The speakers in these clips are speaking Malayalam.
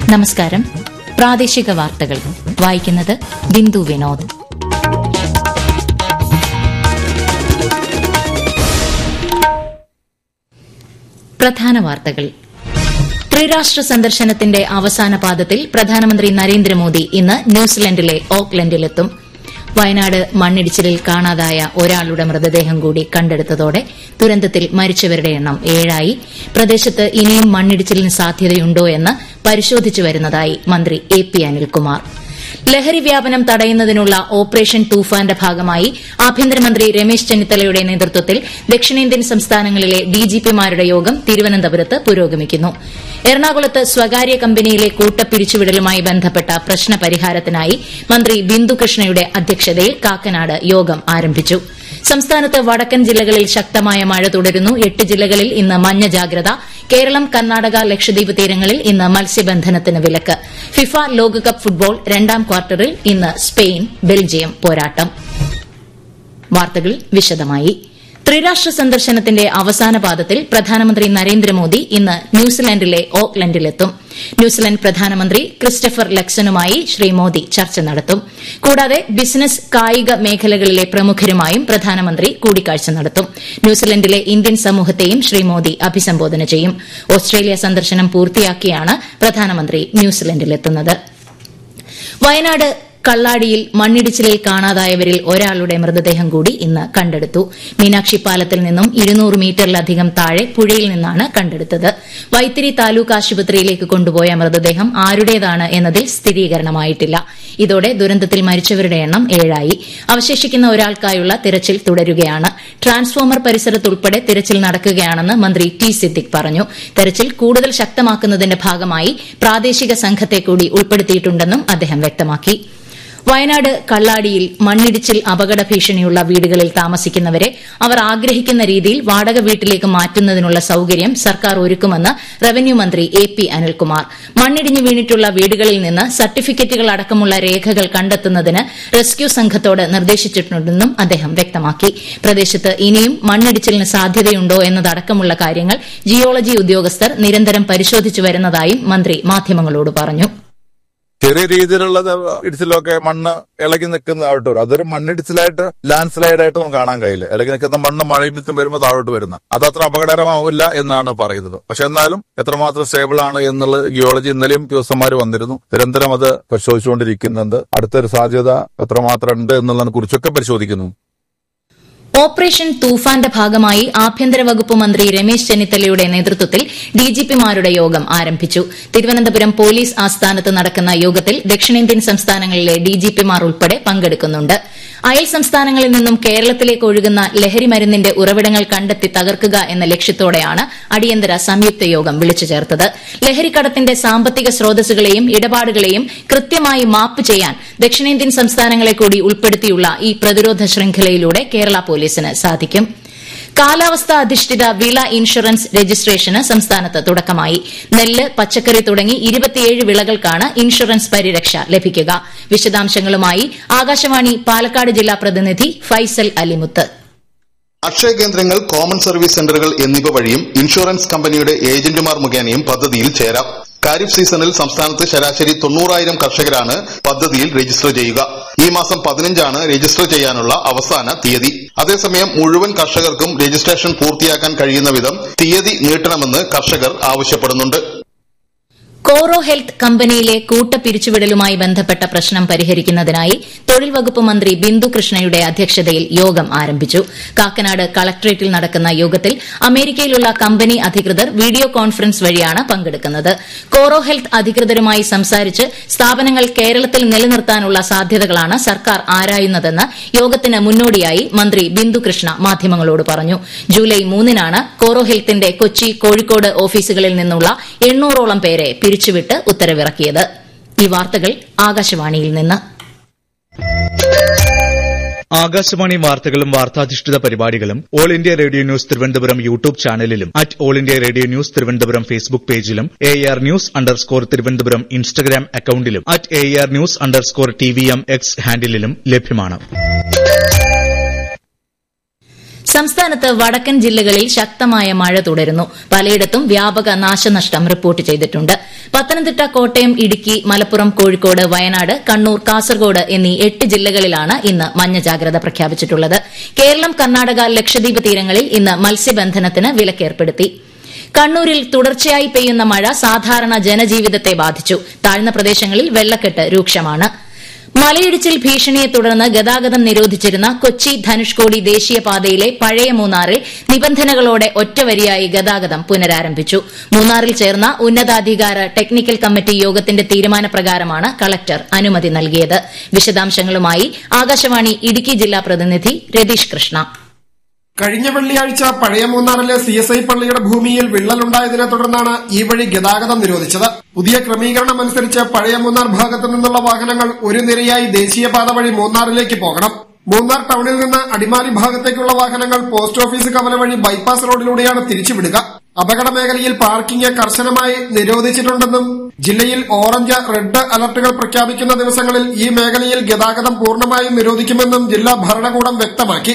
നമസ്കാരം പ്രാദേശിക വാർത്തകൾ വായിക്കുന്നത് ബിന്ദു വിനോദ് പ്രധാന വാർത്തകൾ ത്രിരാഷ്ട്ര സന്ദർശനത്തിന്റെ അവസാന പാദത്തിൽ പ്രധാനമന്ത്രി നരേന്ദ്രമോദി ഇന്ന് ന്യൂസിലൻഡിലെ ഓക്ലൻഡിലെത്തും വയനാട് മണ്ണിടിച്ചിലിൽ കാണാതായ ഒരാളുടെ മൃതദേഹം കൂടി കണ്ടെടുത്തതോടെ ദുരന്തത്തിൽ മരിച്ചവരുടെ എണ്ണം ഏഴായി പ്രദേശത്ത് ഇനിയും മണ്ണിടിച്ചിലിന് സാധ്യതയുണ്ടോ എന്ന് പരിശോധിച്ചു വരുന്നതായി മന്ത്രി എ പി അനിൽകുമാർ ലഹരി വ്യാപനം തടയുന്നതിനുള്ള ഓപ്പറേഷൻ തൂഫാന്റെ ഭാഗമായി ആഭ്യന്തരമന്ത്രി രമേശ് ചെന്നിത്തലയുടെ നേതൃത്വത്തിൽ ദക്ഷിണേന്ത്യൻ സംസ്ഥാനങ്ങളിലെ ഡിജിപിമാരുടെ യോഗം തിരുവനന്തപുരത്ത് പുരോഗമിക്കുന്നു എറണാകുളത്ത് സ്വകാര്യ കമ്പനിയിലെ കൂട്ടപ്പിരിച്ചുവിടലുമായി ബന്ധപ്പെട്ട പ്രശ്ന പരിഹാരത്തിനായി മന്ത്രി ബിന്ദുകൃഷ്ണയുടെ അധ്യക്ഷതയിൽ കാക്കനാട് യോഗം ആരംഭിച്ചു സംസ്ഥാനത്ത് വടക്കൻ ജില്ലകളിൽ ശക്തമായ മഴ തുടരുന്നു എട്ട് ജില്ലകളിൽ ഇന്ന് മഞ്ഞ ജാഗ്രത കേരളം കർണാടക ലക്ഷദ്വീപ് തീരങ്ങളിൽ ഇന്ന് മത്സ്യബന്ധനത്തിന് വിലക്ക് ഫിഫ ലോകകപ്പ് ഫുട്ബോൾ രണ്ടാം ക്വാർട്ടറിൽ ഇന്ന് സ്പെയിൻ ബെൽജിയം പോരാട്ടം വാർത്തകൾ വിശദമായി ത്രിരാഷ്ട്ര സന്ദർശനത്തിന്റെ അവസാന പാദത്തിൽ പ്രധാനമന്ത്രി നരേന്ദ്രമോദി ഇന്ന് ന്യൂസിലൻഡിലെ ഓക്ലൻഡിലെത്തും ന്യൂസിലൻഡ് പ്രധാനമന്ത്രി ക്രിസ്റ്റഫർ ലക്സനുമായി ശ്രീ മോദി ചർച്ച നടത്തും കൂടാതെ ബിസിനസ് കായിക മേഖലകളിലെ പ്രമുഖരുമായും പ്രധാനമന്ത്രി കൂടിക്കാഴ്ച നടത്തും ന്യൂസിലൻഡിലെ ഇന്ത്യൻ സമൂഹത്തെയും ശ്രീ മോദി അഭിസംബോധന ചെയ്യും ഓസ്ട്രേലിയ സന്ദർശനം പൂർത്തിയാക്കിയാണ് പ്രധാനമന്ത്രി ന്യൂസിലൻഡിലെത്തുന്നത് വയനാട് കള്ളാടിയിൽ മണ്ണിടിച്ചിലിൽ കാണാതായവരിൽ ഒരാളുടെ മൃതദേഹം കൂടി ഇന്ന് കണ്ടെടുത്തു മീനാക്ഷി പാലത്തിൽ നിന്നും ഇരുന്നൂറ് മീറ്ററിലധികം താഴെ പുഴയിൽ നിന്നാണ് കണ്ടെടുത്തത് വൈത്തിരി താലൂക്ക് ആശുപത്രിയിലേക്ക് കൊണ്ടുപോയ മൃതദേഹം ആരുടേതാണ് എന്നതിൽ സ്ഥിരീകരണമായിട്ടില്ല ഇതോടെ ദുരന്തത്തിൽ മരിച്ചവരുടെ എണ്ണം ഏഴായി അവശേഷിക്കുന്ന ഒരാൾക്കായുള്ള തിരച്ചിൽ തുടരുകയാണ് ട്രാൻസ്ഫോമർ പരിസരത്തുൾപ്പെടെ തിരച്ചിൽ നടക്കുകയാണെന്ന് മന്ത്രി ടി സിദ്ദിഖ് പറഞ്ഞു തെരച്ചിൽ കൂടുതൽ ശക്തമാക്കുന്നതിന്റെ ഭാഗമായി പ്രാദേശിക സംഘത്തെ കൂടി ഉൾപ്പെടുത്തിയിട്ടുണ്ടെന്നും അദ്ദേഹം വ്യക്തമാക്കി വയനാട് കള്ളാടിയിൽ മണ്ണിടിച്ചിൽ അപകട ഭീഷണിയുള്ള വീടുകളിൽ താമസിക്കുന്നവരെ അവർ ആഗ്രഹിക്കുന്ന രീതിയിൽ വാടക വീട്ടിലേക്ക് മാറ്റുന്നതിനുള്ള സൌകര്യം സർക്കാർ ഒരുക്കുമെന്ന് റവന്യൂ മന്ത്രി എ പി അനിൽകുമാർ മണ്ണിടിഞ്ഞു വീണിട്ടുള്ള വീടുകളിൽ നിന്ന് സർട്ടിഫിക്കറ്റുകൾ അടക്കമുള്ള രേഖകൾ കണ്ടെത്തുന്നതിന് റെസ്ക്യൂ സംഘത്തോട് നിർദ്ദേശിച്ചിട്ടുണ്ടെന്നും അദ്ദേഹം വ്യക്തമാക്കി പ്രദേശത്ത് ഇനിയും മണ്ണിടിച്ചിലിന് സാധ്യതയുണ്ടോ എന്നതടക്കമുള്ള കാര്യങ്ങൾ ജിയോളജി ഉദ്യോഗസ്ഥർ നിരന്തരം പരിശോധിച്ചു വരുന്നതായും മന്ത്രി മാധ്യമങ്ങളോട് പറഞ്ഞു ചെറിയ രീതിയിലുള്ള ഇടിച്ചിലൊക്കെ മണ്ണ് ഇളകി നിൽക്കുന്ന താഴോട്ട് വരും അതൊരു മണ്ണിടിച്ചിലായിട്ട് ലാൻഡ് സ്ലൈഡ് ആയിട്ട് നമുക്ക് കാണാൻ കഴിയില്ല ഇളകി നിൽക്കുന്ന മണ്ണ് മഴയും വരുമ്പോൾ താഴോട്ട് വരുന്ന അത് അത്ര അപകടകരമാവില്ല എന്നാണ് പറയുന്നത് പക്ഷെ എന്നാലും എത്രമാത്രം സ്റ്റേബിൾ ആണ് എന്നുള്ള ജിയോളജി ഇന്നലെയും ഉദ്യോഗസ്ഥന്മാർ വന്നിരുന്നു നിരന്തരം അത് പരിശോധിച്ചുകൊണ്ടിരിക്കുന്നുണ്ട് അടുത്തൊരു സാധ്യത എത്രമാത്രം ഉണ്ട് എന്നുള്ളതിനെ കുറിച്ചൊക്കെ പരിശോധിക്കുന്നു ഓപ്പറേഷൻ തൂഫാന്റെ ഭാഗമായി ആഭ്യന്തര വകുപ്പ് മന്ത്രി രമേശ് ചെന്നിത്തലയുടെ നേതൃത്വത്തിൽ ഡിജിപിമാരുടെ യോഗം ആരംഭിച്ചു തിരുവനന്തപുരം പോലീസ് ആസ്ഥാനത്ത് നടക്കുന്ന യോഗത്തിൽ ദക്ഷിണേന്ത്യൻ സംസ്ഥാനങ്ങളിലെ ഡിജിപിമാർ ഉൾപ്പെടെ പങ്കെടുക്കുന്നുണ്ട് അയൽ സംസ്ഥാനങ്ങളിൽ നിന്നും കേരളത്തിലേക്ക് ഒഴുകുന്ന ലഹരി മരുന്നിന്റെ ഉറവിടങ്ങൾ കണ്ടെത്തി തകർക്കുക എന്ന ലക്ഷ്യത്തോടെയാണ് അടിയന്തര സംയുക്ത യോഗം വിളിച്ചു ചേർത്തത് ലഹരിക്കടത്തിന്റെ സാമ്പത്തിക സ്രോതസ്സുകളെയും ഇടപാടുകളെയും കൃത്യമായി മാപ്പ് ചെയ്യാൻ ദക്ഷിണേന്ത്യൻ സംസ്ഥാനങ്ങളെ കൂടി ഉൾപ്പെടുത്തിയുള്ള ഈ പ്രതിരോധ ശൃംഖലയിലൂടെ കേരള പോലീസിന് സാധിക്കും കാലാവസ്ഥ അധിഷ്ഠിത വിള ഇൻഷുറൻസ് രജിസ്ട്രേഷന് സംസ്ഥാനത്ത് തുടക്കമായി നെല്ല് പച്ചക്കറി തുടങ്ങി ഇരുപത്തിയേഴ് വിളകൾക്കാണ് ഇൻഷുറൻസ് പരിരക്ഷ ലഭിക്കുക വിശദാംശങ്ങളുമായി ആകാശവാണി പാലക്കാട് ജില്ലാ പ്രതിനിധി ഫൈസൽ അലിമുത്ത് അക്ഷയ കേന്ദ്രങ്ങൾ കോമൺ സർവീസ് സെന്ററുകൾ എന്നിവ വഴിയും ഇൻഷുറൻസ് കമ്പനിയുടെ ഏജന്റുമാർ മുഖേനയും പദ്ധതിയിൽ ചേരാം ഖാരിഫ് സീസണിൽ സംസ്ഥാനത്ത് ശരാശരി തൊണ്ണൂറായിരം കർഷകരാണ് പദ്ധതിയിൽ രജിസ്റ്റർ ചെയ്യുക ഈ മാസം പതിനഞ്ചാണ് രജിസ്റ്റർ ചെയ്യാനുള്ള അവസാന തീയതി അതേസമയം മുഴുവൻ കർഷകർക്കും രജിസ്ട്രേഷൻ പൂർത്തിയാക്കാൻ കഴിയുന്ന വിധം തീയതി നീട്ടണമെന്ന് കർഷകർ ആവശ്യപ്പെടുന്നുണ്ട് കോറോ ഹെൽത്ത് കമ്പനിയിലെ കൂട്ടപ്പിരിച്ചുവിടലുമായി ബന്ധപ്പെട്ട പ്രശ്നം പരിഹരിക്കുന്നതിനായി തൊഴിൽ വകുപ്പ് മന്ത്രി ബിന്ദു കൃഷ്ണയുടെ അധ്യക്ഷതയിൽ യോഗം ആരംഭിച്ചു കാക്കനാട് കളക്ടറേറ്റിൽ നടക്കുന്ന യോഗത്തിൽ അമേരിക്കയിലുള്ള കമ്പനി അധികൃതർ വീഡിയോ കോൺഫറൻസ് വഴിയാണ് പങ്കെടുക്കുന്നത് കോറോ ഹെൽത്ത് അധികൃതരുമായി സംസാരിച്ച് സ്ഥാപനങ്ങൾ കേരളത്തിൽ നിലനിർത്താനുള്ള സാധ്യതകളാണ് സർക്കാർ ആരായുന്നതെന്ന് യോഗത്തിന് മുന്നോടിയായി മന്ത്രി ബിന്ദു കൃഷ്ണ മാധ്യമങ്ങളോട് പറഞ്ഞു ജൂലൈ മൂന്നിനാണ് കോറോ ഹെൽത്തിന്റെ കൊച്ചി കോഴിക്കോട് ഓഫീസുകളിൽ നിന്നുള്ള എണ്ണൂറോളം പേരെ പിരിച്ചുവിട്ട് ഉത്തരവിറക്കിയത് ഈ വാർത്തകൾ ആകാശവാണിയിൽ നിന്ന് ആകാശവാണി വാർത്തകളും വാർത്താധിഷ്ഠിത പരിപാടികളും all India radio news Thiruvananthapuram YouTube ചാനലിലും at all India radio news Thiruvananthapuram Facebook പേജിലും A R news underscore Thiruvananthapuram Instagram അക്കൌണ്ടിലും at A R news underscore T V M X ഹാൻഡിലും ലഭ്യമാണ് സംസ്ഥാനത്ത് വടക്കൻ ജില്ലകളിൽ ശക്തമായ മഴ തുടരുന്നു പലയിടത്തും വ്യാപക നാശനഷ്ടം റിപ്പോർട്ട് ചെയ്തിട്ടുണ്ട് പത്തനംതിട്ട കോട്ടയം ഇടുക്കി മലപ്പുറം കോഴിക്കോട് വയനാട് കണ്ണൂർ കാസർഗോഡ് എന്നീ എട്ട് ജില്ലകളിലാണ് ഇന്ന് മഞ്ഞ ജാഗ്രത പ്രഖ്യാപിച്ചിട്ടുള്ളത് കേരളം കർണാടക ലക്ഷദ്വീപ് തീരങ്ങളിൽ ഇന്ന് മത്സ്യബന്ധനത്തിന് വിലക്കേർപ്പെടുത്തി കണ്ണൂരിൽ തുടർച്ചയായി പെയ്യുന്ന മഴ സാധാരണ ജനജീവിതത്തെ ബാധിച്ചു താഴ്ന്ന പ്രദേശങ്ങളിൽ വെള്ളക്കെട്ട് രൂക്ഷമാണ് മലയിടിച്ചിൽ ഭീഷണിയെ തുടർന്ന് ഗതാഗതം നിരോധിച്ചിരുന്ന കൊച്ചി ധനുഷ്കോടി ദേശീയപാതയിലെ പഴയ മൂന്നാറിൽ നിബന്ധനകളോടെ ഒറ്റവരിയായി ഗതാഗതം പുനരാരംഭിച്ചു മൂന്നാറിൽ ചേർന്ന ഉന്നതാധികാര ടെക്നിക്കൽ കമ്മിറ്റി യോഗത്തിന്റെ തീരുമാനപ്രകാരമാണ് കളക്ടർ അനുമതി നൽകിയത് വിശദാംശങ്ങളുമായി ആകാശവാണി ഇടുക്കി ജില്ലാ പ്രതിനിധി രതീഷ് കൃഷ്ണ കഴിഞ്ഞ വെള്ളിയാഴ്ച പഴയ മൂന്നാറിലെ സി എസ് ഐ പള്ളിയുടെ ഭൂമിയിൽ വിള്ളലുണ്ടായതിനെ തുടർന്നാണ് ഈ വഴി ഗതാഗതം നിരോധിച്ചത് പുതിയ ക്രമീകരണം അനുസരിച്ച് പഴയ മൂന്നാർ ഭാഗത്തു നിന്നുള്ള വാഹനങ്ങൾ ഒരു നിരയായി ദേശീയപാത വഴി മൂന്നാറിലേക്ക് പോകണം മൂന്നാർ ടൌണിൽ നിന്ന് അടിമാലി ഭാഗത്തേക്കുള്ള വാഹനങ്ങൾ പോസ്റ്റ് ഓഫീസ് കവല വഴി ബൈപ്പാസ് റോഡിലൂടെയാണ് തിരിച്ചുവിടുക അപകട മേഖലയിൽ പാർക്കിംഗ് കർശനമായി നിരോധിച്ചിട്ടുണ്ടെന്നും ജില്ലയിൽ ഓറഞ്ച് റെഡ് അലർട്ടുകൾ പ്രഖ്യാപിക്കുന്ന ദിവസങ്ങളിൽ ഈ മേഖലയിൽ ഗതാഗതം പൂർണ്ണമായും നിരോധിക്കുമെന്നും ജില്ലാ ഭരണകൂടം വ്യക്തമാക്കി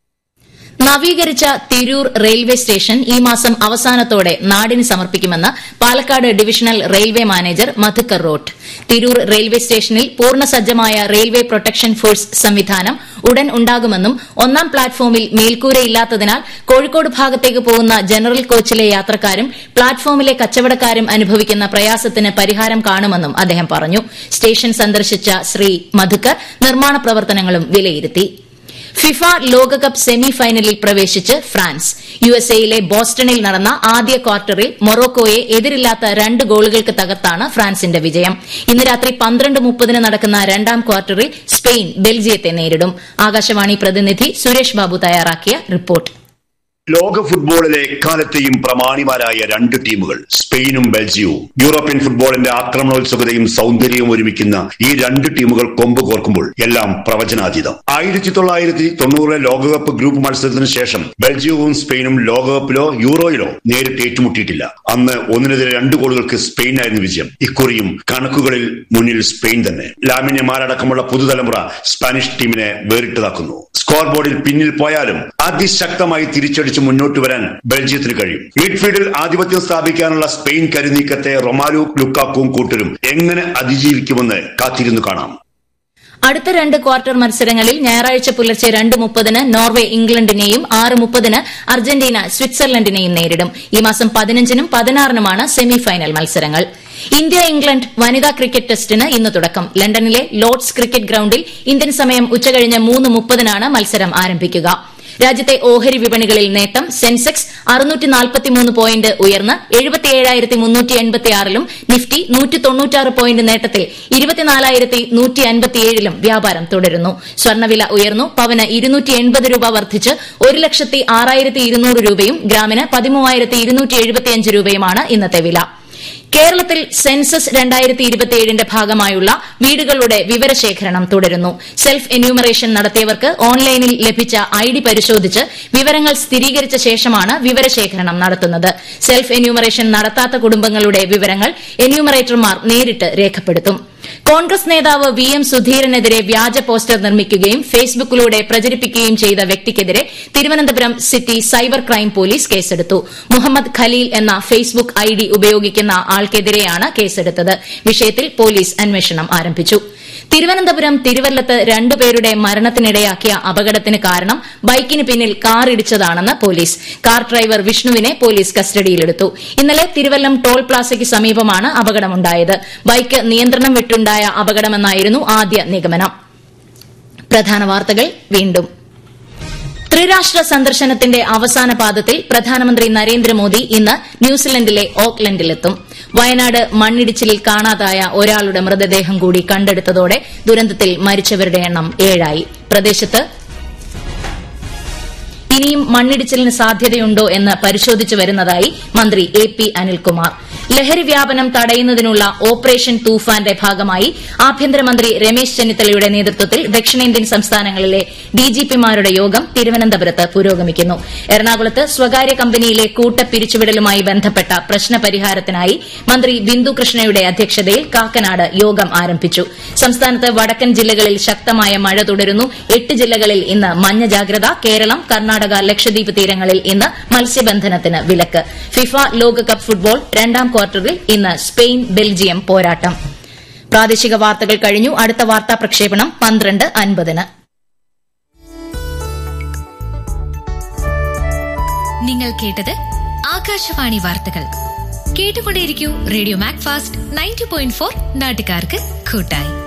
നവീകരിച്ച തിരൂർ റെയിൽവേ സ്റ്റേഷൻ ഈ മാസം അവസാനത്തോടെ നാടിന് സമർപ്പിക്കുമെന്ന് Palakkad divisional railway manager Madhukar Rout Tirur railway സ്റ്റേഷനിൽ പൂർണ്ണസജ്ജമായ റെയിൽവേ പ്രൊട്ടക്ഷൻ ഫോഴ്സ് സംവിധാനം ഉടൻ ഉണ്ടാകുമെന്നും ഒന്നാം പ്ലാറ്റ്ഫോമിൽ മേൽക്കൂരയില്ലാത്തതിനാൽ കോഴിക്കോട് ഭാഗത്തേക്ക് പോകുന്ന ജനറൽ കോച്ചിലെ യാത്രക്കാരും പ്ലാറ്റ്ഫോമിലെ കച്ചവടക്കാരും അനുഭവിക്കുന്ന പ്രയാസത്തിന് പരിഹാരം കാണുമെന്നും അദ്ദേഹം പറഞ്ഞു സ്റ്റേഷൻ സന്ദർശിച്ച ശ്രീ മധുക്കർ നിർമ്മാണ പ്രവർത്തനങ്ങളും വിലയിരുത്തി ഫിഫ ലോകകപ്പ് സെമി ഫൈനലിൽ പ്രവേശിച്ച് ഫ്രാൻസ് യുഎസ്എയിലെ ബോസ്റ്റണിൽ നടന്ന ആദ്യ ക്വാർട്ടറിൽ മൊറോക്കോയെ എതിരില്ലാത്ത രണ്ട് ഗോളുകൾക്ക് തകർത്താണ് ഫ്രാൻസിന്റെ വിജയം ഇന്ന് രാത്രി പന്ത്രണ്ട് മുപ്പതിന് നടക്കുന്ന രണ്ടാം ക്വാർട്ടറിൽ സ്പെയിൻ ബെൽജിയത്തെ നേരിടും ആകാശവാണി പ്രതിനിധി സുരേഷ് ബാബു തയ്യാറാക്കിയ റിപ്പോർട്ട് ലോക ഫുട്ബോളിലെ എക്കാലത്തെയും പ്രമാണിമാരായ രണ്ട് ടീമുകൾ സ്പെയിനും ബെൽജിയവും യൂറോപ്യൻ ഫുട്ബോളിന്റെ ആക്രമണോത്സുകതയും സൗന്ദര്യവും ഒരുമിക്കുന്ന ഈ രണ്ട് ടീമുകൾ കൊമ്പ് കോർക്കുമ്പോൾ എല്ലാം പ്രവചനാതീതം ആയിരത്തി തൊള്ളായിരത്തി തൊണ്ണൂറിലെ ലോകകപ്പ് ഗ്രൂപ്പ് മത്സരത്തിന് ശേഷം ബെൽജിയവും സ്പെയിനും ലോകകപ്പിലോ യൂറോയിലോ നേരിട്ട് ഏറ്റുമുട്ടിയിട്ടില്ല അന്ന് ഒന്നിനെതിരെ രണ്ട് ഗോളുകൾക്ക് സ്പെയിനായിരുന്നു വിജയം ഇക്കുറിയും കണക്കുകളിൽ മുന്നിൽ സ്പെയിൻ തന്നെ ലാമിന്യമാരടക്കമുള്ള പുതുതലമുറ സ്പാനിഷ് ടീമിനെ വേറിട്ടതാക്കുന്നു സ്കോർ ബോർഡിൽ പിന്നിൽ പോയാലും അതിശക്തമായി തിരിച്ചടിച്ച് മുന്നോട്ട് വരാൻ ബെൽജിയത്തിന് കഴിയും മിഡ്ഫീൽഡിൽ ആധിപത്യം സ്ഥാപിക്കാനുള്ള സ്പെയിൻ കരുനീക്കത്തെ റൊമാലു ലുക്കാക്കും കൂട്ടരും എങ്ങനെ അതിജീവിക്കുമെന്ന് കാത്തിരുന്നു കാണാം അടുത്ത രണ്ട് ക്വാർട്ടർ മത്സരങ്ങളിൽ ഞായറാഴ്ച പുലർച്ചെ രണ്ട് മുപ്പതിന് നോർവെ ഇംഗ്ലണ്ടിനെയും ആറ് മുപ്പതിന് അർജന്റീന സ്വിറ്റ്സർലൻഡിനെയും നേരിടും ഈ മാസം പതിനഞ്ചിനും പതിനാറിനുമാണ് സെമിഫൈനൽ മത്സരങ്ങൾ ഇന്ത്യ ഇംഗ്ലണ്ട് വനിതാ ക്രിക്കറ്റ് ടെസ്റ്റിന് ഇന്ന് തുടക്കം ലണ്ടനിലെ ലോർഡ്സ് ക്രിക്കറ്റ് ഗ്രൌണ്ടിൽ ഇന്ത്യൻ സമയം ഉച്ചകഴിഞ്ഞ് മൂന്ന് മുപ്പതിനാണ് മത്സരം ആരംഭിക്കുക രാജ്യത്തെ ഓഹരി വിപണികളിൽ നേട്ടം സെൻസെക്സ് അറുന്നൂറ്റി നാൽപ്പത്തിമൂന്ന് പോയിന്റ് ഉയർന്ന് എഴുപത്തിയേഴായിരത്തി മുന്നൂറ്റി എൺപത്തിയാറിലും നിഫ്റ്റി നൂറ്റി തൊണ്ണൂറ്റാറ് പോയിന്റ് നേട്ടത്തിൽ ഇരുപത്തിനാലായിരത്തി നൂറ്റി അൻപത്തിയേഴിലും വ്യാപാരം തുടരുന്നു സ്വർണ്ണവില ഉയർന്നു പവന് ഇരുന്നൂറ്റി എൺപത് രൂപ വർദ്ധിച്ച് ഒരു ലക്ഷത്തി ആറായിരത്തി ഇരുന്നൂറ് രൂപയും ഗ്രാമിന് പതിമൂവായിരത്തി ഇരുന്നൂറ്റി എഴുപത്തിയഞ്ച് രൂപയുമാണ് ഇന്നത്തെ വില കേരളത്തിൽ സെൻസസ് രണ്ടായിരത്തി ഇരുപത്തിയേഴിന്റെ ഭാഗമായുള്ള വീടുകളുടെ വിവരശേഖരണം തുടരുന്നു സെൽഫ് എന്യൂമറേഷൻ നടത്തിയവർക്ക് ഓൺലൈനിൽ ലഭിച്ച ഐ ഡി പരിശോധിച്ച് വിവരങ്ങൾ സ്ഥിരീകരിച്ച ശേഷമാണ് വിവരശേഖരണം നടത്തുന്നത് സെൽഫ് എന്യൂമറേഷൻ നടത്താത്ത കുടുംബങ്ങളുടെ വിവരങ്ങൾ എന്യൂമറേറ്റർമാർ നേരിട്ട് രേഖപ്പെടുത്തും കോൺഗ്രസ് നേതാവ് വി എം സുധീരനെതിരെ വ്യാജ പോസ്റ്റർ നിർമ്മിക്കുകയും ഫേസ്ബുക്കിലൂടെ പ്രചരിപ്പിക്കുകയും ചെയ്ത വ്യക്തിക്കെതിരെ Thiruvananthapuram city cyber crime police കേസെടുത്തു മുഹമ്മദ് ഖലീൽ എന്ന ഫേസ്ബുക്ക് ഐ ഡി ഉപയോഗിക്കുന്ന ആൾക്കെതിരെയാണ് കേസെടുത്തത് വിഷയത്തിൽ പോലീസ് അന്വേഷണം ആരംഭിച്ചു തിരുവനന്തപുരം തിരുവല്ലത്ത് രണ്ടുപേരുടെ മരണത്തിനിടയാക്കിയ അപകടത്തിന് കാരണം ബൈക്കിന് പിന്നിൽ കാർ ഇടിച്ചതാണെന്ന് പോലീസ് കാർ ഡ്രൈവർ വിഷ്ണുവിനെ പോലീസ് കസ്റ്റഡിയിലെടുത്തു ഇന്നലെ തിരുവല്ലം ടോൾ പ്ലാസയ്ക്ക് സമീപമാണ് അപകടമുണ്ടായത് ബൈക്ക് നിയന്ത്രണം വിട്ടുണ്ടായ അപകടമെന്നായിരുന്നു ആദ്യ നിഗമനം പ്രധാന വാർത്തകൾ വീണ്ടും ത്രിരാഷ്ട്ര സന്ദർശനത്തിന്റെ അവസാന പാദത്തിൽ പ്രധാനമന്ത്രി നരേന്ദ്രമോദി ഇന്ന് ന്യൂസിലൻഡിലെ ഓക്ലൻഡിലെത്തും വയനാട് മണ്ണിടിച്ചിലിൽ കാണാതായ ഒരാളുടെ മൃതദേഹം കൂടി കണ്ടെടുത്തതോടെ ദുരന്തത്തിൽ മരിച്ചവരുടെ എണ്ണം ഏഴായി പ്രദേശത്ത് ഇനിയും മണ്ണിടിച്ചിലിന് സാധ്യതയുണ്ടോ എന്ന് പരിശോധിച്ചു വരുന്നതായി മന്ത്രി എ പി അനിൽകുമാർ ലഹരി വ്യാപനം തടയുന്നതിനുള്ള ഓപ്പറേഷൻ തൂഫാന്റെ ഭാഗമായി ആഭ്യന്തരമന്ത്രി രമേശ് ചെന്നിത്തലയുടെ നേതൃത്വത്തിൽ ദക്ഷിണേന്ത്യൻ സംസ്ഥാനങ്ങളിലെ ഡിജിപിമാരുടെ യോഗം തിരുവനന്തപുരത്ത് പുരോഗമിക്കുന്നു എറണാകുളത്ത് സ്വകാര്യ കമ്പനിയിലെ കൂട്ടപ്പിരിച്ചുവിടലുമായി ബന്ധപ്പെട്ട പ്രശ്നപരിഹാരത്തിനായി മന്ത്രി ബിന്ദു കൃഷ്ണയുടെ അധ്യക്ഷതയിൽ കാക്കനാട് യോഗം ആരംഭിച്ചു സംസ്ഥാനത്ത് വടക്കൻ ജില്ലകളിൽ ശക്തമായ മഴ തുടരുന്നു എട്ട് ജില്ലകളിൽ ഇന്ന് മഞ്ഞ ജാഗ്രത കേരളം കർണാടക ലക്ഷദ്വീപ് തീരങ്ങളിൽ ഇന്ന് മത്സ്യബന്ധനത്തിന് വിലക്ക് ഫിഫ ലോകകപ്പ് ഫുട്ബോൾ രണ്ടാം ക്വാർട്ടറിൽ ഇന്ന് സ്പെയിൻ ബെൽജിയം പോരാട്ടം പ്രാദേശിക വാർത്തകൾ കഴിഞ്ഞു അടുത്ത വാർത്താ പ്രക്ഷേപണം പന്ത്രണ്ട് അൻപതിന് നിങ്ങൾ കേട്ടത് ആകാശവാണി വാർത്തകൾ കേട്ടുകൊണ്ടേയിരിക്കൂ radio Mac Fast ninety point four നാട്ടുകാർക്ക് കൂട്ടായി